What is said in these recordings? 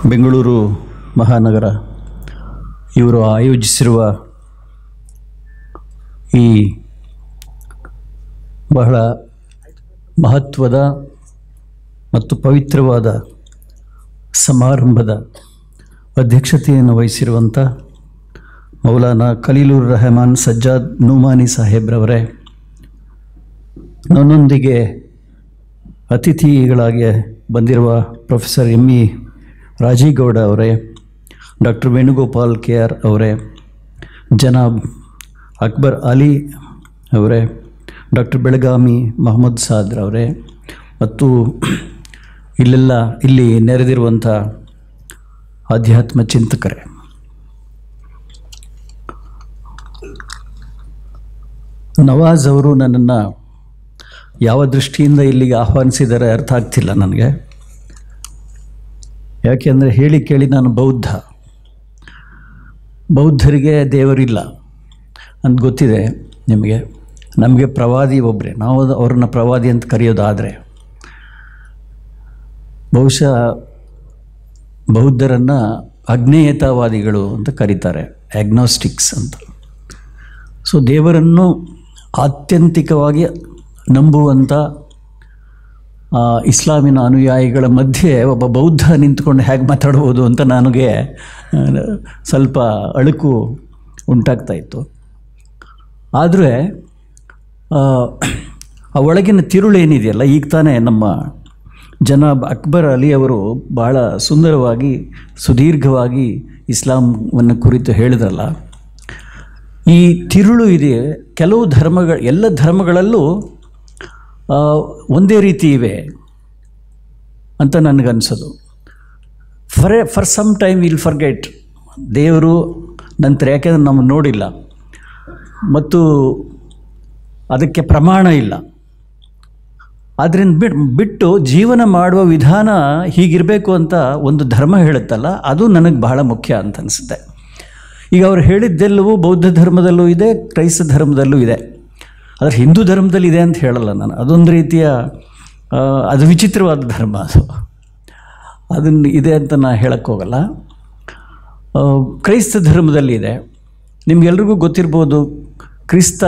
ಬೆಂಗಳೂರು ಮಹಾನಗರ ಇವರು ಆಯೋಜಿಸಿರುವ ಈ ಬಹಳ ಮಹತ್ವದ ಮತ್ತು ಪವಿತ್ರವಾದ ಸಮಾರಂಭದ ಅಧ್ಯಕ್ಷತೆಯನ್ನು ವಹಿಸಿರುವಂಥ ಮೌಲಾನಾ ಖಲೀಲುರ್ ರೆಹಮಾನ್ ಸಜ್ಜಾದ್ ನೂಮಾನಿ ಸಾಹೇಬ್ರವರೇ ನನ್ನೊಂದಿಗೆ ಅತಿಥಿಗಳಾಗಿ ಬಂದಿರುವ ಪ್ರೊಫೆಸರ್ ಎಮ್ ಇ ರಾಜೀಗೌಡ ಅವರೇ ಡಾಕ್ಟರ್ ವೇಣುಗೋಪಾಲ್ ಕೆ ಆರ್ ಅವರೇ ಜನಾಬ್ ಅಕ್ಬರ್ ಅಲಿ ಅವರೇ ಡಾಕ್ಟರ್ ಬೆಳಗಾಮಿ ಮಹಮ್ಮದ್ ಸಾದ್ರ ಅವರೇ ಮತ್ತು ಇಲ್ಲೆಲ್ಲ ಇಲ್ಲಿ ನೆರೆದಿರುವಂಥ ಆಧ್ಯಾತ್ಮ ಚಿಂತಕರೇ ನವಾಜ್ ಅವರು ನನ್ನನ್ನು ಯಾವ ದೃಷ್ಟಿಯಿಂದ ಇಲ್ಲಿಗೆ ಆಹ್ವಾನಿಸಿದ್ದಾರೆ ಅರ್ಥ ಆಗ್ತಿಲ್ಲ ನನಗೆ ಯಾಕೆಂದರೆ ಹೇಳಿ ಕೇಳಿ ನಾನು ಬೌದ್ಧ ಬೌದ್ಧರಿಗೆ ದೇವರಿಲ್ಲ ಅಂತ ಗೊತ್ತಿದೆ ನಿಮಗೆ ನಮಗೆ ಪ್ರವಾದಿ ಒಬ್ಬರೇ ನಾವು ಅದು ಅವ್ರನ್ನ ಪ್ರವಾದಿ ಅಂತ ಕರೆಯೋದಾದರೆ ಬಹುಶಃ ಬೌದ್ಧರನ್ನು ಅಜ್ಞೇಯತಾವಾದಿಗಳು ಅಂತ ಕರೀತಾರೆ ಆಗ್ನೋಸ್ಟಿಕ್ಸ್ ಅಂತ ಸೊ ದೇವರನ್ನು ಆತ್ಯಂತಿಕವಾಗಿ ನಂಬುವಂಥ ಆ, ಇಸ್ಲಾಮಿನ ಅನುಯಾಯಿಗಳ ಮಧ್ಯೆ ಒಬ್ಬ ಬೌದ್ಧ ನಿಂತ್ಕೊಂಡು ಹೇಗೆ ಮಾತಾಡ್ಬೋದು ಅಂತ ನನಗೆ ಆ, ಸ್ವಲ್ಪ ಅಳುಕು ಉಂಟಾಗ್ತಾ ಇತ್ತು ಆದರೆ ಆ, ಆ ಒಳಗಿನ ತಿರುಳು ಏನಿದೆಯಲ್ಲ ಈಗ ತಾನೇ ನಮ್ಮ ಜನಾಬ್ ಅಕ್ಬರ್ ಅಲಿ ಅವರು ಬಹಳ ಸುಂದರವಾಗಿ ಸುದೀರ್ಘವಾಗಿ ಇಸ್ಲಾಂವನ್ನು ಕುರಿತು ಹೇಳಿದ್ರಲ್ಲ ಈ ತಿರುಳು ಇದೆ ಕೆಲವು ಧರ್ಮಗಳ ಎಲ್ಲ ಧರ್ಮಗಳಲ್ಲೂ ಆ, ಒಂದೇ ರೀತಿ ಇವೆ ಅಂತ ನನಗನ್ಸೋದು for for some time will forget ದೇವರು ನಂತರ ಯಾಕೆಂದ್ರೆ ನಾವು ನೋಡಿಲ್ಲ ಮತ್ತು ಅದಕ್ಕೆ ಪ್ರಮಾಣ ಇಲ್ಲ ಅದರಿಂದ ಬಿಟ್ಟು ಬಿಟ್ಟು ಜೀವನ ಮಾಡುವ ವಿಧಾನ ಹೀಗಿರಬೇಕು ಅಂತ ಒಂದು ಧರ್ಮ ಹೇಳುತ್ತಲ್ಲ ಅದು ನನಗೆ ಬಹಳ ಮುಖ್ಯ ಅಂತ ಅನಿಸುತ್ತೆ ಈಗ ಅವ್ರು ಹೇಳಿದ್ದೆಲ್ಲವೂ ಬೌದ್ಧ ಧರ್ಮದಲ್ಲೂ ಇದೆ ಕ್ರೈಸ್ತ ಧರ್ಮದಲ್ಲೂ ಇದೆ ಆದರೆ ಹಿಂದೂ ಧರ್ಮದಲ್ಲಿ ಇದೆ ಅಂತ ಹೇಳಲ್ಲ ನಾನು ಅದೊಂದು ರೀತಿಯ ಆ, ಅದು ವಿಚಿತ್ರವಾದ ಧರ್ಮ ಅದು ಅದನ್ನು ಇದೆ ಅಂತ ನಾನು ಹೇಳಕ್ಕೆ ಹೋಗಲ್ಲ ಆ, ಕ್ರೈಸ್ತ ಧರ್ಮದಲ್ಲಿ ಇದೆ ನಿಮಗೆಲ್ರಿಗೂ ಗೊತ್ತಿರ್ಬೋದು ಕ್ರಿಸ್ತ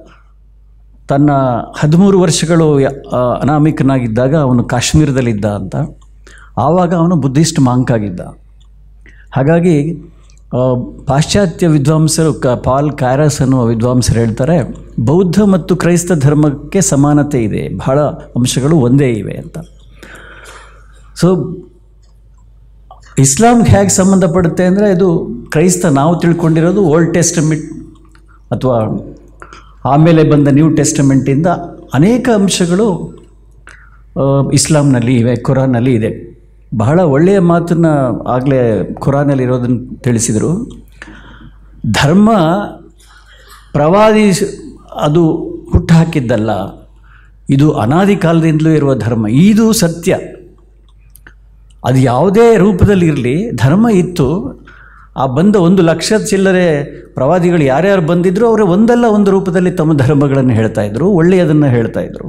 ತನ್ನ ಹದಿಮೂರು ವರ್ಷಗಳು ಯ- ಆ, ಅನಾಮಿಕನಾಗಿದ್ದಾಗ ಅವನು ಕಾಶ್ಮೀರದಲ್ಲಿದ್ದ ಅಂತ ಆವಾಗ ಅವನು ಬುದ್ಧಿಸ್ಟ್ ಮಾಂಕ್ ಆಗಿದ್ದ ಹಾಗಾಗಿ ಆ, ಪಾಶ್ಚಾತ್ಯ ವಿದ್ವಾಂಸರು ಕ ಪಾಲ್ ಕ್ಯಾರಸ್ ಅನ್ನುವ ವಿದ್ವಾಂಸರು ಹೇಳ್ತಾರೆ ಬೌದ್ಧ ಮತ್ತು ಕ್ರೈಸ್ತ ಧರ್ಮಕ್ಕೆ ಸಮಾನತೆ ಇದೆ ಬಹಳ ಅಂಶಗಳು ಒಂದೇ ಇವೆ ಅಂತ ಸೊ ಇಸ್ಲಾಂಗೆ ಹೇಗೆ ಸಂಬಂಧಪಡುತ್ತೆ ಅಂದರೆ ಇದು ಕ್ರೈಸ್ತ ನಾವು ತಿಳ್ಕೊಂಡಿರೋದು ಓಲ್ಡ್ ಟೆಸ್ಟಮೆಂಟ್ ಅಥವಾ ಆಮೇಲೆ ಬಂದ ನ್ಯೂ ಟೆಸ್ಟಮೆಂಟಿಂದ ಅನೇಕ ಅಂಶಗಳು ಆ, ಇಸ್ಲಾಂನಲ್ಲಿ ಇವೆ ಕುರಾನಲ್ಲಿ ಇದೆ ಬಹಳ ಒಳ್ಳೆಯ ಮಾತನ್ನು ಆಗಲೇ ಕುರಾನಲ್ಲಿ ಇರೋದನ್ನು ತಿಳಿಸಿದರು ಧರ್ಮ ಪ್ರವಾದಿ ಸ್- ಅದು ಹುಟ್ಟುಹಾಕಿದ್ದಲ್ಲ ಇದು ಅನಾದಿ ಕಾಲದಿಂದಲೂ ಇರುವ ಧರ್ಮ ಇದು ಸತ್ಯ ಅದು ಯಾವುದೇ ರೂಪದಲ್ಲಿ ಇರಲಿ ಧರ್ಮ ಇತ್ತು ಆ ಬಂದ ಒಂದು ಲಕ್ಷ ಚಿಲ್ಲರೆ ಪ್ರವಾದಿಗಳು ಯಾರ್ಯಾರು ಬಂದಿದ್ರು ಅವರು ಒಂದಲ್ಲ ಒಂದು ರೂಪದಲ್ಲಿ ತಮ್ಮ ಧರ್ಮಗಳನ್ನು ಹೇಳ್ತಾ ಇದ್ರು ಒಳ್ಳೆಯದನ್ನು ಹೇಳ್ತಾ ಇದ್ರು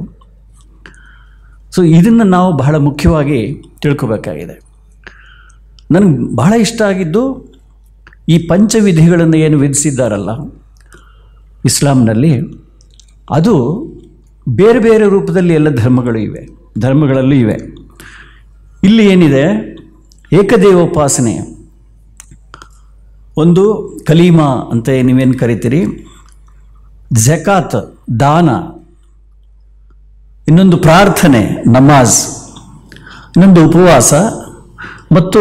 ಸೊ ಇದನ್ನು ನಾವು ಬಹಳ ಮುಖ್ಯವಾಗಿ ತಿಳ್ಕೊಬೇಕಾಗಿದೆ ನನಗೆ ಬಹಳ ಇಷ್ಟ ಆಗಿದ್ದು ಈ ಪಂಚವಿಧಿಗಳನ್ನು ಏನು ವಿಧಿಸಿದ್ದಾರಲ್ಲ ಇಸ್ಲಾಂನಲ್ಲಿ ಅದು ಬೇರೆ ಬೇರೆ ರೂಪದಲ್ಲಿ ಎಲ್ಲ ಧರ್ಮಗಳು ಇವೆ ಧರ್ಮಗಳಲ್ಲೂ ಇವೆ ಇಲ್ಲಿ ಏನಿದೆ ಏಕದೇವೋಪಾಸನೆ ಒಂದು ಕಲೀಮಾ ಅಂತ ನೀವೇನು ಕರಿತೀರಿ ಜಕಾತ್ ದಾನ ಇನ್ನೊಂದು ಪ್ರಾರ್ಥನೆ ನಮಾಜ್ ಇನ್ನೊಂದು ಉಪವಾಸ ಮತ್ತು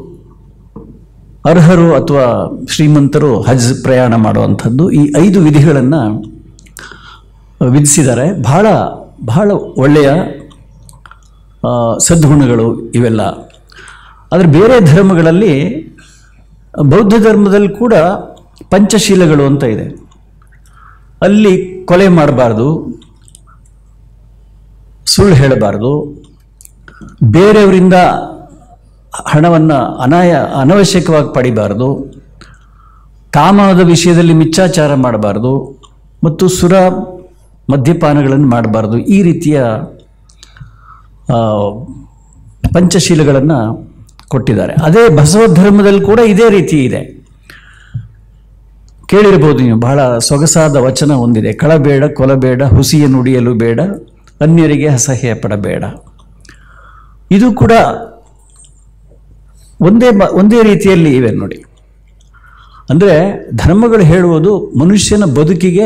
ಅರ್ಹರು ಅಥವಾ ಶ್ರೀಮಂತರು ಹಜ್ ಪ್ರಯಾಣ ಮಾಡುವಂಥದ್ದು ಈ ಐದು ವಿಧಿಗಳನ್ನು ವಿಧಿಸಿದ್ದಾರೆ ಬಹಳ ಬಹಳ ಒಳ್ಳೆಯ ಆ, ಸದ್ಗುಣಗಳು ಇವೆಲ್ಲ ಆದರೆ ಬೇರೆ ಧರ್ಮಗಳಲ್ಲಿ ಬೌದ್ಧ ಧರ್ಮದಲ್ಲಿ ಕೂಡ ಪಂಚಶೀಲಗಳು ಅಂತ ಇದೆ ಅಲ್ಲಿ ಕೊಲೆ ಮಾಡಬಾರ್ದು ಸುಳ್ಳು ಹೇಳಬಾರ್ದು ಬೇರೆಯವರಿಂದ ಹಣವನ್ನು ಅನಾಯ ಅನವಶ್ಯಕವಾಗಿ ಪಡಿಬಾರ್ದು ಕಾಮದ ವಿಷಯದಲ್ಲಿ ಮಿಚ್ಚಾಚಾರ ಮಾಡಬಾರ್ದು ಮತ್ತು ಸುರ ಮದ್ಯಪಾನಗಳನ್ನು ಮಾಡಬಾರ್ದು ಈ ರೀತಿಯ ಆ, ಪಂಚಶೀಲಗಳನ್ನು ಕೊಟ್ಟಿದ್ದಾರೆ ಅದೇ ಬಸವ ಧರ್ಮದಲ್ಲಿ ಕೂಡ ಇದೇ ರೀತಿ ಇದೆ ಕೇಳಿರ್ಬೋದು ನೀವು ಬಹಳ ಸೊಗಸಾದ ವಚನ ಒಂದಿದೆ ಕಳಬೇಡ ಕೊಲಬೇಡ ಹುಸಿಯ ನುಡಿಯಲು ಬೇಡ ಅನ್ಯರಿಗೆ ಅಸಹ್ಯ ಪಡಬೇಡ ಇದು ಕೂಡ ಒಂದೇ ಮ ಒಂದೇ ರೀತಿಯಲ್ಲಿ ಇವೆ ನೋಡಿ ಅಂದರೆ ಧರ್ಮಗಳು ಹೇಳುವುದು ಮನುಷ್ಯನ ಬದುಕಿಗೆ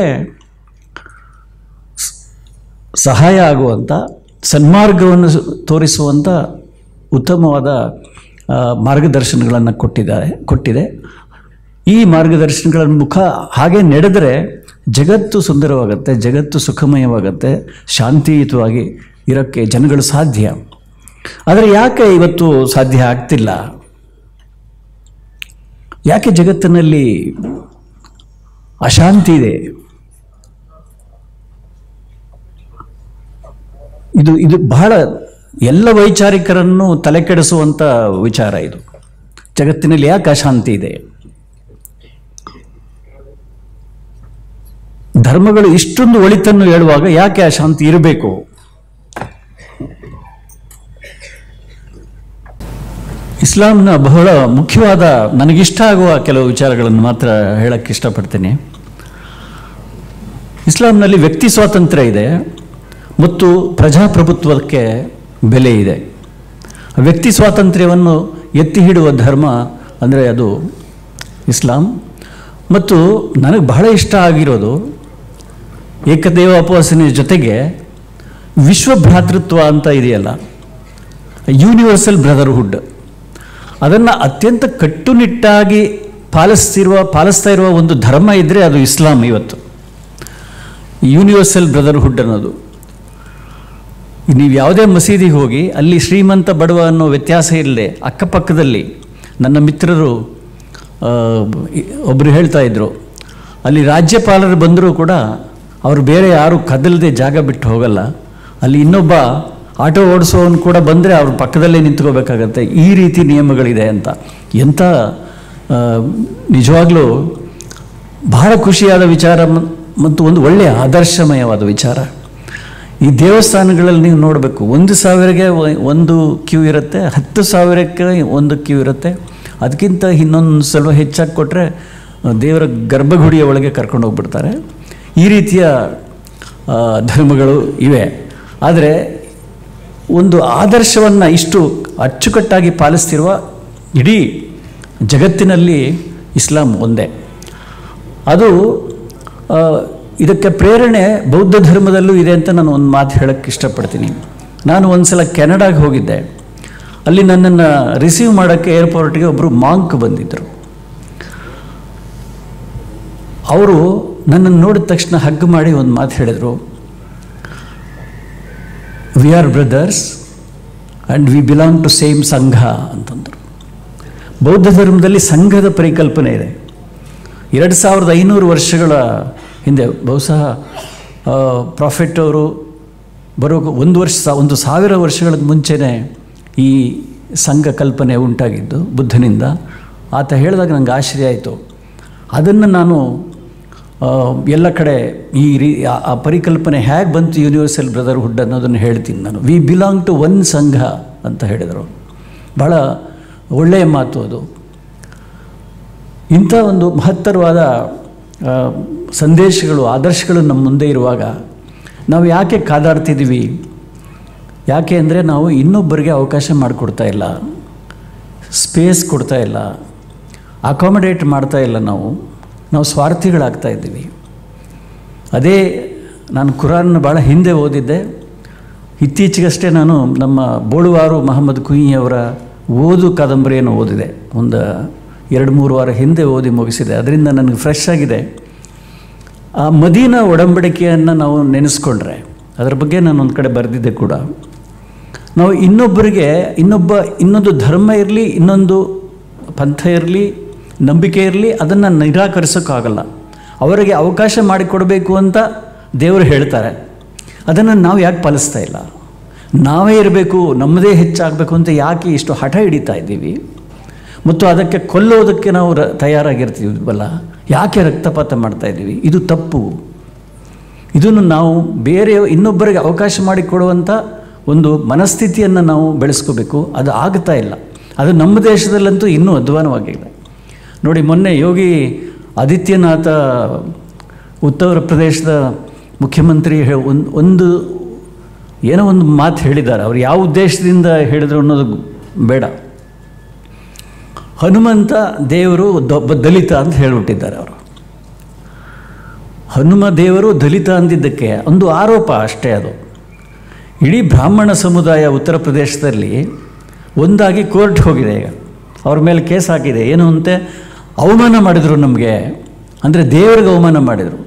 ಸ್- ಸಹಾಯ ಆಗುವಂಥ ಸನ್ಮಾರ್ಗವನ್ನು ಸ- ತೋರಿಸುವಂಥ ಉತ್ತಮವಾದ ಆ, ಮಾರ್ಗದರ್ಶನಗಳನ್ನು ಕೊಟ್ಟಿದ್ದಾರೆ ಕೊಟ್ಟಿದೆ ಈ ಮಾರ್ಗದರ್ಶನಗಳ ಮುಖ ಹಾಗೆ ನಡೆದರೆ ಜಗತ್ತು ಸುಂದರವಾಗುತ್ತೆ ಜಗತ್ತು ಸುಖಮಯವಾಗುತ್ತೆ ಶಾಂತಿಯುತವಾಗಿ ಇರೋಕ್ಕೆ ಜನಗಳು ಸಾಧ್ಯ ಆದರೆ ಯಾಕೆ ಇವತ್ತು ಸಾಧ್ಯ ಆಗ್ತಿಲ್ಲ ಯಾಕೆ ಜಗತ್ತಿನಲ್ಲಿ ಅಶಾಂತಿ ಇದೆ ಇದು ಇದು ಬಹಳ ಎಲ್ಲ ವೈಚಾರಿಕರನ್ನು ತಲೆಕೆಡಿಸುವಂಥ ವಿಚಾರ ಇದು ಜಗತ್ತಿನಲ್ಲಿ ಯಾಕೆ ಅಶಾಂತಿ ಇದೆ ಧರ್ಮಗಳು ಇಷ್ಟೊಂದು ಒಳಿತನ್ನು ಹೇಳುವಾಗ ಯಾಕೆ ಅಶಾಂತಿ ಇರಬೇಕು ಇಸ್ಲಾಂನ ಬಹಳ ಮುಖ್ಯವಾದ ನನಗಿಷ್ಟ ಆಗುವ ಕೆಲವು ವಿಚಾರಗಳನ್ನು ಮಾತ್ರ ಹೇಳಕ್ಕೆ ಇಷ್ಟಪಡ್ತೀನಿ ಇಸ್ಲಾಂನಲ್ಲಿ ವ್ಯಕ್ತಿ ಸ್ವಾತಂತ್ರ್ಯ ಇದೆ ಮತ್ತು ಪ್ರಜಾಪ್ರಭುತ್ವಕ್ಕೆ ಬೆಲೆ ಇದೆ ವ್ಯಕ್ತಿ ಸ್ವಾತಂತ್ರ್ಯವನ್ನು ಎತ್ತಿ ಹಿಡುವ ಧರ್ಮ ಅಂದರೆ ಅದು ಇಸ್ಲಾಂ ಮತ್ತು ನನಗೆ ಬಹಳ ಇಷ್ಟ ಆಗಿರೋದು ಏಕದೇವ ಉಪವಾಸನೆ ಜೊತೆಗೆ ವಿಶ್ವ ಭ್ರಾತೃತ್ವ ಅಂತ ಇದೆಯಲ್ಲ ಯೂನಿವರ್ಸಲ್ ಬ್ರದರ್ಹುಡ್ ಅದನ್ನು ಅತ್ಯಂತ ಕಟ್ಟುನಿಟ್ಟಾಗಿ ಪಾಲಿಸ್ತಿರುವ ಪಾಲಿಸ್ತಾ ಇರುವ ಒಂದು ಧರ್ಮ ಇದ್ದರೆ ಅದು ಇಸ್ಲಾಂ ಇವತ್ತು ಯೂನಿವರ್ಸಲ್ ಬ್ರದರ್ಹುಡ್ ಅನ್ನೋದು ನೀವು ಯಾವುದೇ ಮಸೀದಿಗೆ ಹೋಗಿ ಅಲ್ಲಿ ಶ್ರೀಮಂತ ಬಡವ ಅನ್ನೋ ವ್ಯತ್ಯಾಸ ಇಲ್ಲದೆ ಅಕ್ಕಪಕ್ಕದಲ್ಲಿ ನನ್ನ ಮಿತ್ರರು ಆ, ಒಬ್ಬರು ಹೇಳ್ತಾ ಇದ್ರು ಅಲ್ಲಿ ರಾಜ್ಯಪಾಲರು ಬಂದರೂ ಕೂಡ ಅವರು ಬೇರೆ ಯಾರು ಕದಲದೆ ಜಾಗ ಬಿಟ್ಟು ಹೋಗಲ್ಲ ಅಲ್ಲಿ ಇನ್ನೊಬ್ಬ ಆಟೋ ಓಡಿಸೋನು ಕೂಡ ಬಂದರೆ ಅವ್ರ ಪಕ್ಕದಲ್ಲೇ ನಿಂತ್ಕೋಬೇಕಾಗತ್ತೆ ಈ ರೀತಿ ನಿಯಮಗಳಿದೆ ಅಂತ ಎಂಥ ಆ, ನಿಜವಾಗ್ಲೂ ಬಹಳ ಖುಷಿಯಾದ ವಿಚಾರ ಮ- ಮತ್ತು ಒಂದು ಒಳ್ಳೆಯ ಆದರ್ಶಮಯವಾದ ವಿಚಾರ ಈ ದೇವಸ್ಥಾನಗಳಲ್ಲಿ ನೀವು ನೋಡಬೇಕು ಒಂದು ಸಾವಿರಗೆ ಒ- ಒಂದು ಕ್ಯೂ ಇರುತ್ತೆ ಹತ್ತು ಸಾವಿರಕ್ಕೆ ಒಂದು ಕ್ಯೂ ಇರುತ್ತೆ ಅದಕ್ಕಿಂತ ಇನ್ನೊಂದು ಸ್ವಲ್ಪ ಹೆಚ್ಚಾಗಿ ಕೊಟ್ಟರೆ ದೇವರ ಗರ್ಭಗುಡಿಯ ಒಳಗೆ ಕರ್ಕೊಂಡು ಹೋಗ್ಬಿಡ್ತಾರೆ ಈ ರೀತಿಯ ಆ, ಧರ್ಮಗಳು ಇವೆ ಆದರೆ ಒಂದು ಆದರ್ಶವನ್ನು ಇಷ್ಟು ಅಚ್ಚುಕಟ್ಟಾಗಿ ಪಾಲಿಸ್ತಿರುವ ಇಡೀ ಜಗತ್ತಿನಲ್ಲಿ ಇಸ್ಲಾಂ ಒಂದೇ ಅದು ಆ, ಇದಕ್ಕೆ ಪ್ರೇರಣೆ ಬೌದ್ಧ ಧರ್ಮದಲ್ಲೂ ಇದೆ ಅಂತ ನಾನು ಒಂದು ಮಾತು ಹೇಳಕ್ಕೆ ಇಷ್ಟಪಡ್ತೀನಿ ನಾನು ಒಂದು ಸಲ ಕೆನಡಾಗೆ ಹೋಗಿದ್ದೆ ಅಲ್ಲಿ ನನ್ನನ್ನು ರಿಸೀವ್ ಮಾಡೋಕ್ಕೆ ಏರ್ಪೋರ್ಟ್ಗೆ ಒಬ್ಬರು ಮಾಂಕ್ ಬಂದಿದ್ದರು ಅವರು ನನ್ನನ್ನು ನೋಡಿದ ತಕ್ಷಣ ಹಗ್ ಮಾಡಿ ಒಂದು ಮಾತು ಹೇಳಿದರು we are brothers and we belong to same ಸಂಘ ಅಂತಂದರು ಬೌದ್ಧ ಧರ್ಮದಲ್ಲಿ ಸಂಘದ ಪರಿಕಲ್ಪನೆ ಇದೆ ಎರಡು ಸಾವಿರದ ಐನೂರು ವರ್ಷಗಳ ಹಿಂದೆ ಬಹುಶಃ ಪ್ರಾಫಿಟ್ ಅವರು ಬರೋ ಒಂದು ವರ್ಷ ಸಾ- ಒಂದು ಸಾವಿರ ವರ್ಷಗಳ ಮುಂಚೆನೇ ಈ ಸಂಘ ಕಲ್ಪನೆ ಉಂಟಾಗಿದ್ದು ಬುದ್ಧನಿಂದ ಆತ ಹೇಳಿದಾಗ ನನಗೆ ಆಶ್ಚರ್ಯ ಆಯಿತು ಅದನ್ನು ನಾನು ಆ, ಎಲ್ಲ ಕಡೆ ಈ ರೀ ಆ- ಆ ಪರಿಕಲ್ಪನೆ ಹೇಗೆ ಬಂತು ಯೂನಿವರ್ಸಲ್ ಬ್ರದರ್ಹುಡ್ ಅನ್ನೋದನ್ನು ಹೇಳ್ತೀನಿ ನಾನು ವಿ ಬಿಲಾಂಗ್ ಟು ಒನ್ ಸಂಘ ಅಂತ ಹೇಳಿದರು ಭಾಳ ಒಳ್ಳೆಯ ಮಾತು ಅದು ಇಂಥ ಒಂದು ಮಹತ್ತರವಾದ ಆ, ಸಂದೇಶಗಳು ಆದರ್ಶಗಳು ನಮ್ಮ ಮುಂದೆ ಇರುವಾಗ ನಾವು ಯಾಕೆ ಕಾದಾಡ್ತಿದ್ದೀವಿ ಯಾಕೆ ಅಂದರೆ ನಾವು ಇನ್ನೊಬ್ಬರಿಗೆ ಅವಕಾಶ ಮಾಡಿಕೊಡ್ತಾ ಇಲ್ಲ ಸ್ಪೇಸ್ ಕೊಡ್ತಾ ಇಲ್ಲ ಅಕಾಮಡೇಟ್ ಮಾಡ್ತಾ ಇಲ್ಲ ನಾವು ನಾವು ಸ್ವಾರ್ಥಿಗಳಾಗ್ತಾ ಇದ್ದೀವಿ ಅದೇ ನಾನು ಕುರಾನ್ ಭಾಳ ಹಿಂದೆ ಓದಿದ್ದೆ ಇತ್ತೀಚೆಗಷ್ಟೇ ನಾನು ನಮ್ಮ ಬೋಳುವಾರು ಮಹಮ್ಮದ್ ಕುಯಿಯವರ ಓದು ಕಾದಂಬರಿಯನ್ನು ಓದಿದೆ ಒಂದು ಎರಡು ಮೂರು ವಾರ ಹಿಂದೆ ಓದಿ ಮುಗಿಸಿದೆ ಅದರಿಂದ ನನಗೆ ಫ್ರೆಶ್ ಆಗಿದೆ ಆ ಮದೀನ ಒಡಂಬಡಿಕೆಯನ್ನು ನಾವು ನೆನೆಸ್ಕೊಂಡ್ರೆ ಅದರ ಬಗ್ಗೆ ನಾನು ಒಂದು ಕಡೆ ಬರೆದಿದ್ದೆ ಕೂಡ ನಾವು ಇನ್ನೊಬ್ಬರಿಗೆ ಇನ್ನೊಬ್ಬ ಇನ್ನೊಂದು ಧರ್ಮ ಇರಲಿ ಇನ್ನೊಂದು ಪಂಥ ಇರಲಿ ನಂಬಿಕೆ ಇರಲಿ ಅದನ್ನು ನಿರಾಕರಿಸೋಕ್ಕಾಗಲ್ಲ ಅವರಿಗೆ ಅವಕಾಶ ಮಾಡಿಕೊಡಬೇಕು ಅಂತ ದೇವರು ಹೇಳ್ತಾರೆ ಅದನ್ನು ನಾವು ಯಾಕೆ ಪಾಲಿಸ್ತಾ ಇಲ್ಲ ನಾವೇ ಇರಬೇಕು ನಮ್ಮದೇ ಹೆಚ್ಚಾಗಬೇಕು ಅಂತ ಯಾಕೆ ಇಷ್ಟು ಹಠ ಹಿಡಿತಾ ಇದ್ದೀವಿ ಮತ್ತು ಅದಕ್ಕೆ ಕೊಲ್ಲೋದಕ್ಕೆ ನಾವು ರ ತಯಾರಾಗಿರ್ತೀವಲ್ಲ ಯಾಕೆ ರಕ್ತಪಾತ ಮಾಡ್ತಾ ಇದ್ದೀವಿ ಇದು ತಪ್ಪು ಇದನ್ನು ನಾವು ಬೇರೆ ಇನ್ನೊಬ್ಬರಿಗೆ ಅವಕಾಶ ಮಾಡಿಕೊಡುವಂಥ ಒಂದು ಮನಸ್ಥಿತಿಯನ್ನು ನಾವು ಬೆಳೆಸ್ಕೋಬೇಕು ಅದು ಆಗ್ತಾ ಇಲ್ಲ ಅದು ನಮ್ಮ ದೇಶದಲ್ಲಂತೂ ಇನ್ನೂ ಅಧ್ವಾನವಾಗಿದೆ ನೋಡಿ ಮೊನ್ನೆ ಯೋಗಿ ಆದಿತ್ಯನಾಥ ಉತ್ತರ ಪ್ರದೇಶದ ಮುಖ್ಯಮಂತ್ರಿ ಹೇ- ಒಂದು ಒಂದು ಏನೋ ಒಂದು ಮಾತು ಹೇಳಿದ್ದಾರೆ ಅವ್ರು ಯಾವ ಉದ್ದೇಶದಿಂದ ಹೇಳಿದ್ರು ಅನ್ನೋದು ಬೇಡ ಹನುಮಂತ ದೇವರು ದೊಬ್ಬ ದಲಿತ ಅಂತ ಹೇಳಿಬಿಟ್ಟಿದ್ದಾರೆ ಅವರು ಹನುಮ ದೇವರು ದಲಿತ ಅಂದಿದ್ದಕ್ಕೆ ಒಂದು ಆರೋಪ ಅಷ್ಟೇ ಅದು ಇಡೀ ಬ್ರಾಹ್ಮಣ ಸಮುದಾಯ ಉತ್ತರ ಪ್ರದೇಶದಲ್ಲಿ ಒಂದಾಗಿ ಕೋರ್ಟ್ ಹೋಗಿದೆ ಈಗ ಅವ್ರ ಮೇಲೆ ಕೇಸ್ ಹಾಕಿದೆ ಏನು ಅಂತೆ ಅವಮಾನ ಮಾಡಿದರು ನಮಗೆ ಅಂದರೆ ದೇವರಿಗೆ ಅವಮಾನ ಮಾಡಿದರು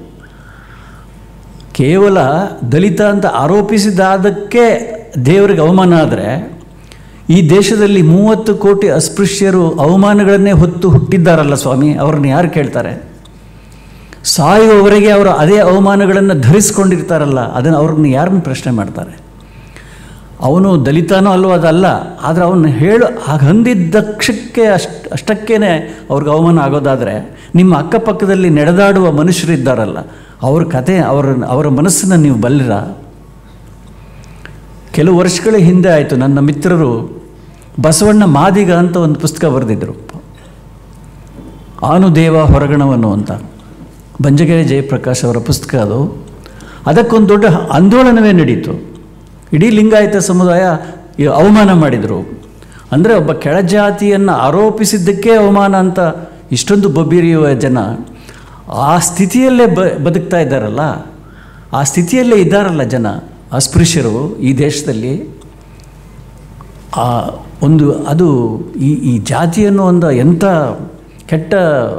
ಕೇವಲ ದಲಿತ ಅಂತ ಆರೋಪಿಸಿದಾದಕ್ಕೆ ದೇವರಿಗೆ ಅವಮಾನ ಆದರೆ ಈ ದೇಶದಲ್ಲಿ ಮೂವತ್ತು ಕೋಟಿ ಅಸ್ಪೃಶ್ಯರು ಅವಮಾನಗಳನ್ನೇ ಹೊತ್ತು ಹುಟ್ಟಿದ್ದಾರಲ್ಲ ಸ್ವಾಮಿ ಅವ್ರನ್ನ ಯಾರು ಕೇಳ್ತಾರೆ ಸಾಯುವವರೆಗೆ ಅವರು ಅದೇ ಅವಮಾನಗಳನ್ನು ಧರಿಸ್ಕೊಂಡಿರ್ತಾರಲ್ಲ ಅದನ್ನು ಅವ್ರನ್ನ ಯಾರನ್ನ ಪ್ರಶ್ನೆ ಮಾಡ್ತಾರೆ ಅವನು ದಲಿತನೋ ಅಲ್ವೋ ಅದಲ್ಲ ಆದರೆ ಅವನು ಹೇಳು ಹಾಗೆ ಅಂದಿದ್ದಕ್ಷಕ್ಕೆ ಅಷ್ಟು ಅಷ್ಟಕ್ಕೇ ಅವ್ರಿಗೆ ಅವಮಾನ ಆಗೋದಾದರೆ ನಿಮ್ಮ ಅಕ್ಕಪಕ್ಕದಲ್ಲಿ ನಡೆದಾಡುವ ಮನುಷ್ಯರಿದ್ದಾರಲ್ಲ ಅವ್ರ ಕತೆ ಅವರ ಅವರ ಮನಸ್ಸನ್ನು ನೀವು ಬಲ್ಲಿರ ಕೆಲವು ವರ್ಷಗಳ ಹಿಂದೆ ಆಯಿತು ನನ್ನ ಮಿತ್ರರು ಬಸವಣ್ಣ ಮಾದಿಗ ಅಂತ ಒಂದು ಪುಸ್ತಕ ಬರೆದಿದ್ದರು ಆನುದೇವ ಹೊರಗಣವನ್ನು ಅಂತ ಬಂಜಗೆರೆ ಜಯಪ್ರಕಾಶ್ ಅವರ ಪುಸ್ತಕ ಅದು ಅದಕ್ಕೊಂದು ದೊಡ್ಡ ಆಂದೋಲನವೇ ನಡೀತು ಇಡೀ ಲಿಂಗಾಯತ ಸಮುದಾಯ ಈ ಅವಮಾನ ಮಾಡಿದರು ಅಂದರೆ ಒಬ್ಬ ಕೆಳಜಾತಿಯನ್ನು ಆರೋಪಿಸಿದ್ದಕ್ಕೆ ಅವಮಾನ ಅಂತ ಇಷ್ಟೊಂದು ಬೊಬ್ಬಿರಿಯುವ ಜನ ಆ ಸ್ಥಿತಿಯಲ್ಲೇ ಬ ಬದುಕ್ತಾ ಇದ್ದಾರಲ್ಲ ಆ ಸ್ಥಿತಿಯಲ್ಲೇ ಇದ್ದಾರಲ್ಲ ಜನ ಅಸ್ಪೃಶ್ಯರು ಈ ದೇಶದಲ್ಲಿ ಆ ಒಂದು ಅದು ಈ ಈ ಜಾತಿ ಅನ್ನೋ ಒಂದು ಎಂಥ ಕೆಟ್ಟ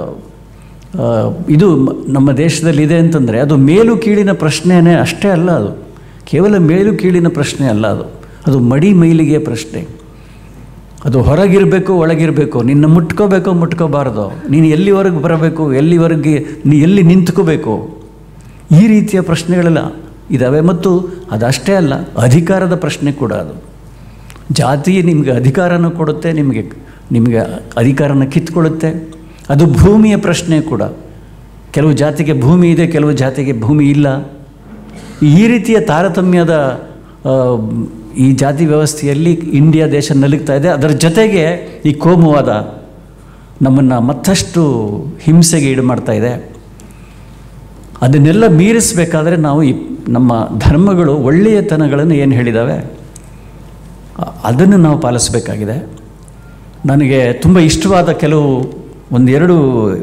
ಆ, ಇದು ಮ- ನಮ್ಮ ದೇಶದಲ್ಲಿ ಇದೆ ಅಂತಂದರೆ ಅದು ಮೇಲು ಕೀಳಿನ ಪ್ರಶ್ನೆನೇ ಅಷ್ಟೇ ಅಲ್ಲ ಅದು ಕೇವಲ ಮೇಲು ಕೀಳಿನ ಪ್ರಶ್ನೆ ಅಲ್ಲ ಅದು ಅದು ಮಡಿ ಮೈಲಿಗೆ ಪ್ರಶ್ನೆ ಅದು ಹೊರಗಿರಬೇಕು ಒಳಗಿರಬೇಕು ನಿನ್ನ ಮುಟ್ಕೋಬೇಕು ಮುಟ್ಕೋಬಾರ್ದು ನೀನು ಎಲ್ಲಿವರೆಗೆ ಬರಬೇಕು ಎಲ್ಲಿವರೆಗೆ ನೀ ಎಲ್ಲಿ ನಿಂತ್ಕೋಬೇಕು ಈ ರೀತಿಯ ಪ್ರಶ್ನೆಗಳೆಲ್ಲ ಇದ್ದಾವೆ ಮತ್ತು ಅದಷ್ಟೇ ಅಲ್ಲ ಅಧಿಕಾರದ ಪ್ರಶ್ನೆ ಕೂಡ ಅದು ಜಾತಿ ನಿಮಗೆ ಅಧಿಕಾರನ ಕೊಡುತ್ತೆ ನಿಮಗೆ ನಿಮಗೆ ಅಧಿಕಾರನ ಕಿತ್ಕೊಳ್ಳುತ್ತೆ ಅದು ಭೂಮಿಯ ಪ್ರಶ್ನೆ ಕೂಡ ಕೆಲವು ಜಾತಿಗೆ ಭೂಮಿ ಇದೆ ಕೆಲವು ಜಾತಿಗೆ ಭೂಮಿ ಇಲ್ಲ ಈ ರೀತಿಯ ತಾರತಮ್ಯದ ಆ, ಈ ಜಾತಿ ವ್ಯವಸ್ಥೆಯಲ್ಲಿ ಇಂಡಿಯಾ ದೇಶ ನಲುಗ್ತಾ ಇದೆ ಅದರ ಜೊತೆಗೆ ಈ ಕೋಮುವಾದ ನಮ್ಮನ್ನು ಮತ್ತಷ್ಟು ಹಿಂಸೆಗೆ ಈಡು ಮಾಡ್ತಾ ಇದೆ ಅದನ್ನೆಲ್ಲ ಮೀರಿಸಬೇಕಾದ್ರೆ ನಾವು ಈ ನಮ್ಮ ಧರ್ಮಗಳು ಒಳ್ಳೆಯತನಗಳನ್ನು ಏನು ಹೇಳಿದ್ದಾವೆ ಅ- ಅದನ್ನು ನಾವು ಪಾಲಿಸಬೇಕಾಗಿದೆ ನನಗೆ ತುಂಬ ಇಷ್ಟವಾದ ಕೆಲವು ಒಂದೆರಡು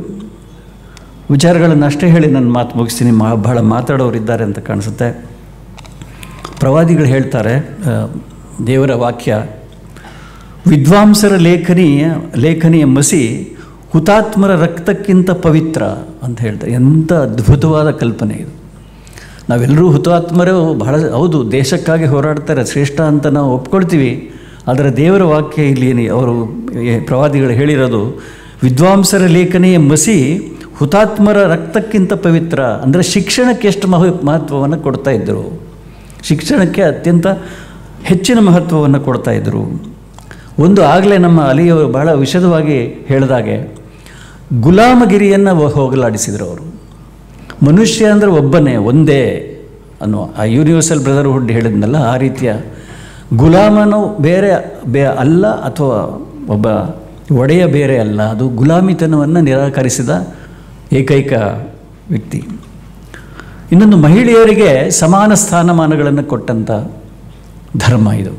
ವಿಚಾರಗಳನ್ನು ಅಷ್ಟೇ ಹೇಳಿ ನನ್ನ ಮಾತು ಮುಗಿಸ್ತೀನಿ ಮಾ ಬಹಳ ಮಾತಾಡೋರಿದ್ದಾರೆ ಅಂತ ಕಾಣಿಸುತ್ತೆ ಪ್ರವಾದಿಗಳು ಹೇಳ್ತಾರೆ ಆ, ದೇವರ ವಾಕ್ಯ ವಿದ್ವಾಂಸರ ಲೇಖನಿಯ ಲೇಖನಿಯ ಮಸಿ ಹುತಾತ್ಮರ ರಕ್ತಕ್ಕಿಂತ ಪವಿತ್ರ ಅಂತ ಹೇಳ್ತಾರೆ ಎಂಥ ಅದ್ಭುತವಾದ ಕಲ್ಪನೆ ಇದು ನಾವೆಲ್ಲರೂ ಹುತಾತ್ಮರು ಬಹಳ ಹೌದು ದೇಶಕ್ಕಾಗಿ ಹೋರಾಡ್ತಾರೆ ಶ್ರೇಷ್ಠ ಅಂತ ನಾವು ಒಪ್ಕೊಳ್ತೀವಿ ಆದರೆ ದೇವರ ವಾಕ್ಯ ಇಲ್ಲಿ ಏನು ಅವರು ಏ- ಪ್ರವಾದಿಗಳು ಹೇಳಿರೋದು ವಿದ್ವಾಂಸರ ಲೇಖನೆಯ ಮಸಿ ಹುತಾತ್ಮರ ರಕ್ತಕ್ಕಿಂತ ಪವಿತ್ರ ಅಂದರೆ ಶಿಕ್ಷಣಕ್ಕೆ ಎಷ್ಟು ಮಹ ಮಹತ್ವವನ್ನು ಕೊಡ್ತಾ ಇದ್ದರು ಶಿಕ್ಷಣಕ್ಕೆ ಅತ್ಯಂತ ಹೆಚ್ಚಿನ ಮಹತ್ವವನ್ನು ಕೊಡ್ತಾ ಇದ್ದರು ಒಂದು ಆಗಲೇ ನಮ್ಮ ಅಲಿಯವರು ಬಹಳ ವಿಶದವಾಗಿ ಹೇಳಿದಾಗೆ ಗುಲಾಮಗಿರಿಯನ್ನು ಹೋಗಲಾಡಿಸಿದರು ಅವರು ಮನುಷ್ಯ ಅಂದರೆ ಒಬ್ಬನೇ ಒಂದೇ ಅನ್ನೋ ಆ ಯೂನಿವರ್ಸಲ್ ಬ್ರದರ್ಹುಡ್ ಹೇಳಿದ್ನಲ್ಲ ಆ ರೀತಿಯ ಗುಲಾಮನು ಬೇರೆ ಬೇ ಅಲ್ಲ ಅಥವಾ ಒಬ್ಬ ಒಡೆಯ ಬೇರೆ ಅಲ್ಲ ಅದು ಗುಲಾಮಿತನವನ್ನು ನಿರಾಕರಿಸಿದ ಏಕೈಕ ವ್ಯಕ್ತಿ ಇನ್ನೊಂದು ಮಹಿಳೆಯರಿಗೆ ಸಮಾನ ಸ್ಥಾನಮಾನಗಳನ್ನು ಕೊಟ್ಟಂಥ ಧರ್ಮ ಇದು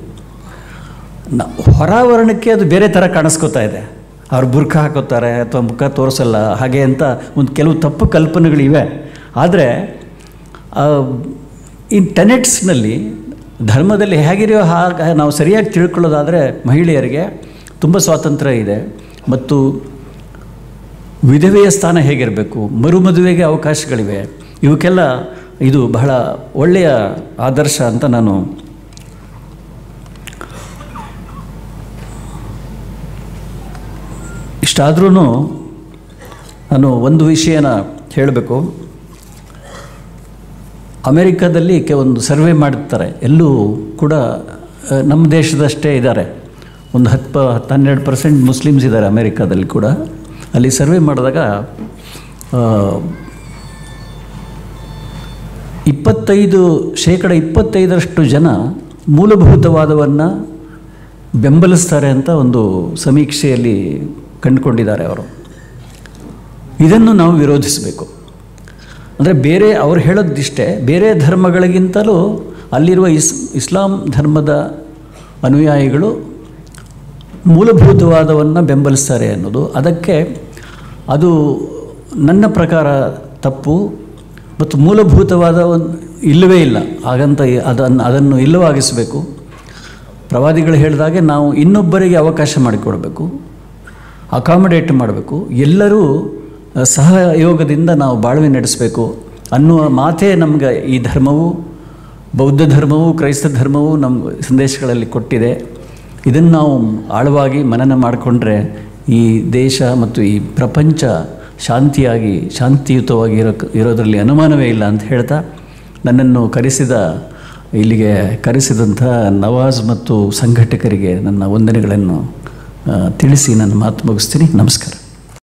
ನ ಹೊರಾವರಣಕ್ಕೆ ಅದು ಬೇರೆ ಥರ ಕಾಣಿಸ್ಕೋತಾ ಇದೆ ಅವ್ರು ಬುರ್ಖ ಹಾಕೋತಾರೆ ಅಥವಾ ಮುಖ ತೋರಿಸಲ್ಲ ಹಾಗೆ ಅಂತ ಒಂದು ಕೆಲವು ತಪ್ಪು ಕಲ್ಪನೆಗಳಿವೆ ಆದರೆ ಈ ಟೆನೆಟ್ಸ್ನಲ್ಲಿ ಧರ್ಮದಲ್ಲಿ ಹೇಗಿದೆಯೋ ಹಾಗೆ ನಾವು ಸರಿಯಾಗಿ ತಿಳ್ಕೊಳ್ಳೋದಾದರೆ ಮಹಿಳೆಯರಿಗೆ ತುಂಬ ಸ್ವಾತಂತ್ರ್ಯ ಇದೆ ಮತ್ತು ವಿಧವೆಯ ಸ್ಥಾನ ಹೇಗಿರಬೇಕು ಮರುಮದುವೆಗೆ ಅವಕಾಶಗಳಿವೆ ಇವಕ್ಕೆಲ್ಲ ಇದು ಬಹಳ ಒಳ್ಳೆಯ ಆದರ್ಶ ಅಂತ ನಾನು ಇಷ್ಟಾದ್ರೂ ನಾನು ಒಂದು ವಿಷಯನ ಹೇಳಬೇಕು ಅಮೆರಿಕದಲ್ಲಿ ಕೆ ಒಂದು ಸರ್ವೆ ಮಾಡುತ್ತಾರೆ ಎಲ್ಲೂ ಕೂಡ ಆ, ನಮ್ಮ ದೇಶದಷ್ಟೇ ಇದ್ದಾರೆ ಒಂದು ಹತ್ತು ಹತ್ತು ಹನ್ನೆರಡು ಪರ್ಸೆಂಟ್ ಮುಸ್ಲಿಮ್ಸ್ ಇದ್ದಾರೆ ಅಮೆರಿಕಾದಲ್ಲಿ ಕೂಡ ಅಲ್ಲಿ ಸರ್ವೆ ಮಾಡಿದಾಗ ಆ, ಇಪ್ಪತ್ತೈದು ಶೇಕಡ ಇಪ್ಪತ್ತೈದರಷ್ಟು ಜನ ಮೂಲಭೂತವಾದವನ್ನು ಬೆಂಬಲಿಸ್ತಾರೆ ಅಂತ ಒಂದು ಸಮೀಕ್ಷೆಯಲ್ಲಿ ಕಂಡುಕೊಂಡಿದ್ದಾರೆ ಅವರು ಇದನ್ನು ನಾವು ವಿರೋಧಿಸಬೇಕು ಅಂದರೆ ಬೇರೆ ಅವ್ರು ಹೇಳೋದಿಷ್ಟೇ ಬೇರೆ ಧರ್ಮಗಳಿಗಿಂತಲೂ ಅಲ್ಲಿರುವ ಇಸ್ ಇಸ್ಲಾಂ ಧರ್ಮದ ಅನುಯಾಯಿಗಳು ಮೂಲಭೂತವಾದವನ್ನು ಬೆಂಬಲಿಸ್ತಾರೆ ಅನ್ನೋದು ಅದಕ್ಕೆ ಅದು ನನ್ನ ಪ್ರಕಾರ ತಪ್ಪು ಮತ್ತು ಮೂಲಭೂತವಾದ ಒಂದು ಇಲ್ಲವೇ ಇಲ್ಲ ಹಾಗಂತ ಅದನ್ನು ಅದನ್ನು ಇಲ್ಲವಾಗಿಸಬೇಕು ಪ್ರವಾದಿಗಳು ಹೇಳಿದಾಗೆ ನಾವು ಇನ್ನೊಬ್ಬರಿಗೆ ಅವಕಾಶ ಮಾಡಿಕೊಡಬೇಕು ಅಕಾಮಡೇಟ್ ಮಾಡಬೇಕು ಎಲ್ಲರೂ ಸಹಯೋಗದಿಂದ ನಾವು ಬಾಳ್ವೆ ನಡೆಸಬೇಕು ಅನ್ನುವ ಮಾತೇ ನಮ್ಗೆ ಈ ಧರ್ಮವು ಬೌದ್ಧ ಧರ್ಮವು ಕ್ರೈಸ್ತ ಧರ್ಮವು ನಮ್ಮ ಸಂದೇಶಗಳಲ್ಲಿ ಕೊಟ್ಟಿದೆ ಇದನ್ನು ನಾವು ಆಳವಾಗಿ ಮನನ ಮಾಡಿಕೊಂಡ್ರೆ ಈ ದೇಶ ಮತ್ತು ಈ ಪ್ರಪಂಚ ಶಾಂತಿಯಾಗಿ ಶಾಂತಿಯುತವಾಗಿ ಇರೋ ಇರೋದರಲ್ಲಿ ಅನುಮಾನವೇ ಇಲ್ಲ ಅಂತ ಹೇಳ್ತಾ ನನ್ನನ್ನು ಕರೆಸಿದ ಇಲ್ಲಿಗೆ ಕರೆಸಿದಂಥ ನವಾಜ್ ಮತ್ತು ಸಂಘಟಕರಿಗೆ ನನ್ನ ವಂದನೆಗಳನ್ನು ಆ, ತಿಳಿಸಿ ನನ್ನ ಮಾತು ಮುಗಿಸ್ತೀನಿ ನಮಸ್ಕಾರ